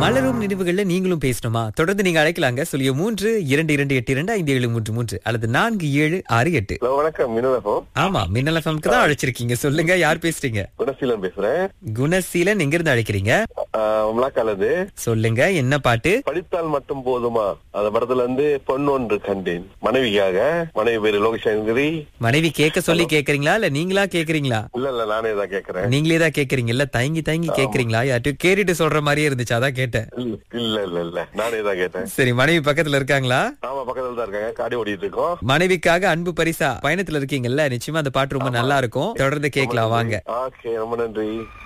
மலரும் நினைவுகள்ல நீங்களும் பேசணுமா தொடர்ந்து நீங்க அழைக்கலாங்க சொல்லிய மூன்று இரண்டு இரண்டு எட்டு இரண்டு ஐந்து ஏழு மூன்று மூன்று அல்லது நான்கு ஏழு ஆறு எட்டு ஹலோ வணக்கம் மினலகம் ஆமா மின்னல் எஃப்எம்க்கு தான் அழைச்சிருக்கீங்க சொல்லுங்க யார் பேசுறீங்க குணசீலன் பேசுறேன் குணசீலன் எங்க இருந்து அழைக்கிறீங்க உம்லாக்காலது சொல்லுங்க என்ன பாட்டு படித்தால் மட்டும் போதுமா அந்த படத்துல இருந்து பொண்ணு ஒன்று கண்டேன் மனைவிக்காக மனைவி பேரு லோகசங்கரி மனைவி கேட்க சொல்லி கேக்குறீங்களா இல்ல நீங்களா கேக்குறீங்களா இல்ல இல்ல நானே தான் கேக்குறேன் நீங்களே தான் கேக்குறீங்க இல்ல தயங்கி தயங்கி கேக்குறீங்களா யார்ட்டும் கேட்டுட்டு சொல்ற மாதிரியே இருந்துச்சு அதான் கேட்டேன் இல்ல இல்ல இல்ல இல்ல நானே தான் கேட்டேன் சரி மனைவி பக்கத்துல இருக்காங்களா ஆமா பக்கத்துல தான் இருக்காங்க காடி ஓடிட்டு இருக்கோம் மனைவிக்காக அன்பு பரிசா பயணத்துல இருக்கீங்கல்ல நிச்சயமா அந்த பாட்டு ரொம்ப நல்லா இருக்கும் தொடர்ந்து கேட்கலாம் வாங்க ஓகே ரொம்ப நன்றி